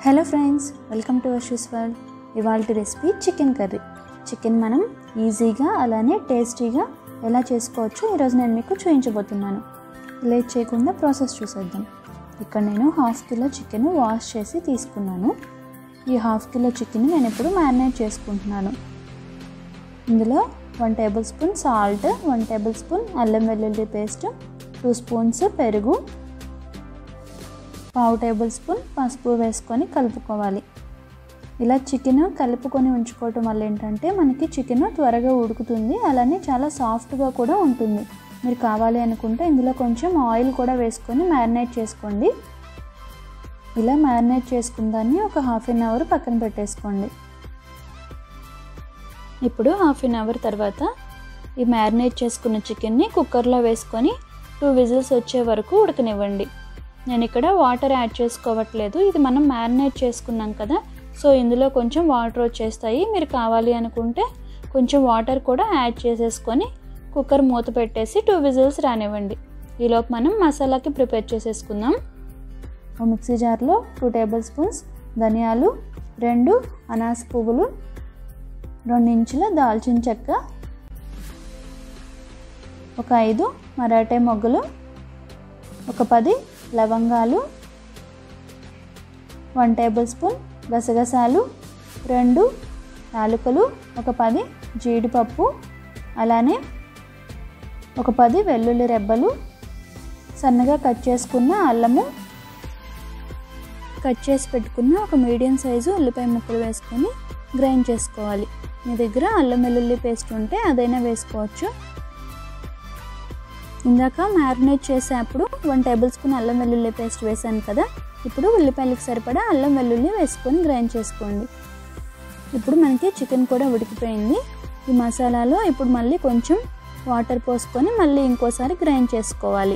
hello friends welcome to Varshu's world ఇవాళ recipe chicken curry chicken మనం ఈజీగా అలానే టేస్టీగా ఎలా చేసుకోవచ్చో ఈరోజు నేను మీకు చూపించబోతున్నాను లేట్ చేయకుండా ప్రాసెస్ చూసేద్దాం ఇక్కడ నేను హాఫ్ కిలో చికెన్ వాష్ చేసి తీసుకున్నాను ఈ హాఫ్ కిలో చికెన్ నేను ఇప్పుడు మ్యారినేట్ చేసుకుంటున్నాను ఇందులో one tablespoon salt one tablespoon అల్లం వెల్లుల్లి పేస్ట్ టూ స్పూన్స్ పెరుగు పావు టేబుల్ స్పూన్ పసుపు వేసుకొని కలుపుకోవాలి ఇలా చికెన్ కలుపుకొని ఉంచుకోవటం వల్ల ఏంటంటే మనకి చికెన్ త్వరగా ఉడుకుతుంది అలానే చాలా సాఫ్ట్గా కూడా ఉంటుంది మీరు కావాలి అనుకుంటే ఇందులో కొంచెం ఆయిల్ కూడా వేసుకొని మ్యారినేట్ చేసుకోండి ఇలా మ్యారినేట్ చేసుకున్న దాన్ని ఒక హాఫ్ అన్ అవర్ పక్కన పెట్టేసుకోండి ఇప్పుడు హాఫ్ అన్ అవర్ తర్వాత ఈ మ్యారినేట్ చేసుకున్న చికెన్ని కుక్కర్లో వేసుకొని టూ విజిల్స్ వచ్చే వరకు ఉడకనివ్వండి నేను ఇక్కడ వాటర్ యాడ్ చేసుకోవట్లేదు ఇది మనం మ్యారినేట్ చేసుకున్నాం కదా సో ఇందులో కొంచెం వాటర్ వచ్చేస్తాయి మీరు కావాలి అనుకుంటే కొంచెం వాటర్ కూడా యాడ్ చేసేసుకొని కుక్కర్ మూత పెట్టేసి టూ విజిల్స్ రానివ్వండి ఈలోపు మనం మసాలాకి ప్రిపేర్ చేసేసుకుందాం ఒక మిక్సీ జార్లో టూ టేబుల్ స్పూన్స్ ధనియాలు రెండు అనాస పువ్వులు రెండు ఇంచుల దాల్చిన చెక్క ఒక ఐదు మరాఠీ మొగ్గలు ఒక పది లవంగాలు వన్ టేబుల్ స్పూన్ గసగసాలు రెండు యాలకులు ఒక పది జీడిపప్పు అలానే ఒక పది వెల్లుల్లి రెబ్బలు సన్నగా కట్ చేసుకున్న అల్లము కట్ చేసి పెట్టుకున్న ఒక మీడియం సైజు ఉల్లిపాయ ముక్కలు వేసుకొని గ్రైండ్ చేసుకోవాలి మీ దగ్గర అల్లం వెల్లుల్లి పేస్ట్ ఉంటే అదైనా వేసుకోవచ్చు ఇందాక మ్యారినేట్ చేసేటప్పుడు వన్ టేబుల్ స్పూన్ అల్లం వెల్లుల్లి పేస్ట్ వేసాను కదా ఇప్పుడు ఉల్లిపాయలకు సరిపడా అల్లం వెల్లుల్లి వేసుకొని గ్రైండ్ చేసుకోండి ఇప్పుడు మనకి చికెన్ కూడా ఉడికిపోయింది ఈ మసాలాలో ఇప్పుడు మళ్ళీ కొంచెం వాటర్ పోసుకొని మళ్ళీ ఇంకోసారి గ్రైండ్ చేసుకోవాలి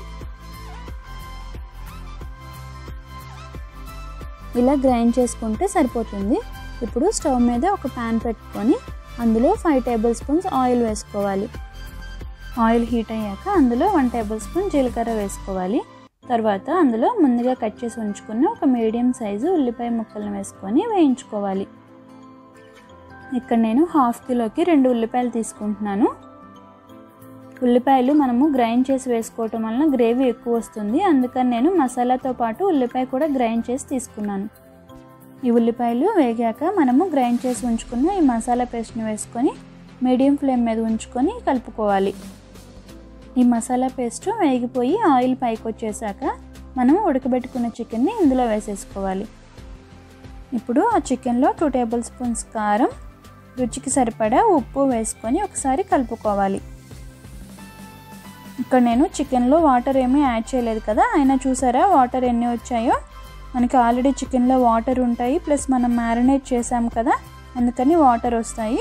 ఇలా గ్రైండ్ చేసుకుంటే సరిపోతుంది ఇప్పుడు స్టవ్ మీద ఒక ప్యాన్ పెట్టుకొని అందులో ఫైవ్ టేబుల్ స్పూన్స్ ఆయిల్ వేసుకోవాలి ఆయిల్ హీట్ అయ్యాక అందులో వన్ టేబుల్ స్పూన్ జీలకర్ర వేసుకోవాలి తర్వాత అందులో ముందుగా కట్ చేసి ఉంచుకున్న ఒక మీడియం సైజు ఉల్లిపాయ ముక్కలను వేసుకొని వేయించుకోవాలి ఇక్కడ నేను హాఫ్ కిలోకి రెండు ఉల్లిపాయలు తీసుకుంటున్నాను ఉల్లిపాయలు మనము గ్రైండ్ చేసి వేసుకోవటం వలన గ్రేవీ ఎక్కువ వస్తుంది అందుకని నేను మసాలాతో పాటు ఉల్లిపాయ కూడా గ్రైండ్ చేసి తీసుకున్నాను ఈ ఉల్లిపాయలు వేగాక మనము గ్రైండ్ చేసి ఉంచుకున్న ఈ మసాలా పేస్ట్ని వేసుకొని మీడియం ఫ్లేమ్ మీద ఉంచుకొని కలుపుకోవాలి ఈ మసాలా పేస్ట్ వేగిపోయి ఆయిల్ పైకి వచ్చేసాక మనం ఉడకబెట్టుకున్న చికెన్ని ఇందులో వేసేసుకోవాలి ఇప్పుడు ఆ చికెన్లో టూ టేబుల్ స్పూన్స్ కారం రుచికి సరిపడా ఉప్పు వేసుకొని ఒకసారి కలుపుకోవాలి ఇక్కడ నేను చికెన్లో వాటర్ ఏమీ యాడ్ చేయలేదు కదా అయినా చూసారా వాటర్ ఎన్ని వచ్చాయో మనకి ఆల్రెడీ చికెన్లో వాటర్ ఉంటాయి ప్లస్ మనం మ్యారినేట్ చేసాం కదా అందుకని వాటర్ వస్తాయి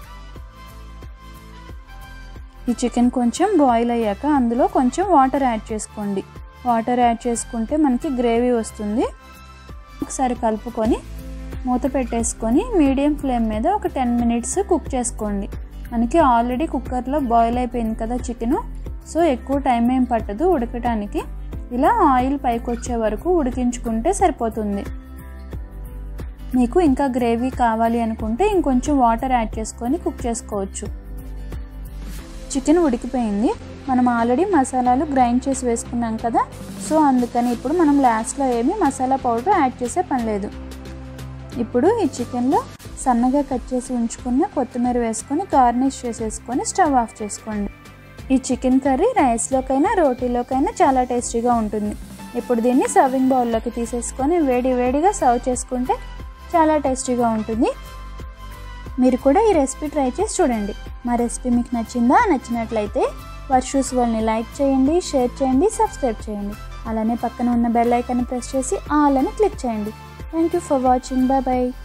ఈ చికెన్ కొంచెం బాయిల్ అయ్యాక అందులో కొంచెం వాటర్ యాడ్ చేసుకోండి వాటర్ యాడ్ చేసుకుంటే మనకి గ్రేవీ వస్తుంది ఒకసారి కలుపుకొని మూత పెట్టేసుకొని మీడియం ఫ్లేమ్ మీద ఒక టెన్ మినిట్స్ కుక్ చేసుకోండి మనకి ఆల్రెడీ కుక్కర్లో బాయిల్ అయిపోయింది కదా చికెను సో ఎక్కువ టైం ఏం పట్టదు ఉడకటానికి ఇలా ఆయిల్ పైకి వచ్చే వరకు ఉడికించుకుంటే సరిపోతుంది మీకు ఇంకా గ్రేవీ కావాలి అనుకుంటే ఇంకొంచెం వాటర్ యాడ్ చేసుకొని కుక్ చేసుకోవచ్చు చికెన్ ఉడికిపోయింది మనం ఆల్రెడీ మసాలాలు గ్రైండ్ చేసి వేసుకున్నాం కదా సో అందుకని ఇప్పుడు మనం లాస్ట్లో ఏమీ మసాలా పౌడర్ యాడ్ చేసే పని లేదు ఇప్పుడు ఈ చికెన్లో సన్నగా కట్ చేసి ఉంచుకున్న కొత్తిమీర వేసుకొని గార్నిష్ చేసేసుకొని స్టవ్ ఆఫ్ చేసుకోండి ఈ చికెన్ కర్రీ రైస్లోకైనా రోటీలోకైనా చాలా టేస్టీగా ఉంటుంది ఇప్పుడు దీన్ని సర్వింగ్ బౌల్లోకి తీసేసుకొని వేడి వేడిగా సర్వ్ చేసుకుంటే చాలా టేస్టీగా ఉంటుంది మీరు కూడా ఈ రెసిపీ ట్రై చేసి చూడండి మా రెసిపీ మీకు నచ్చిందా నచ్చినట్లయితే వర్షూస్ వాళ్ళని లైక్ చేయండి షేర్ చేయండి సబ్స్క్రైబ్ చేయండి అలానే పక్కన ఉన్న బెల్ ఐకాన్ని ప్రెస్ చేసి ఆల్ అని క్లిక్ చేయండి thank you for watching bye bye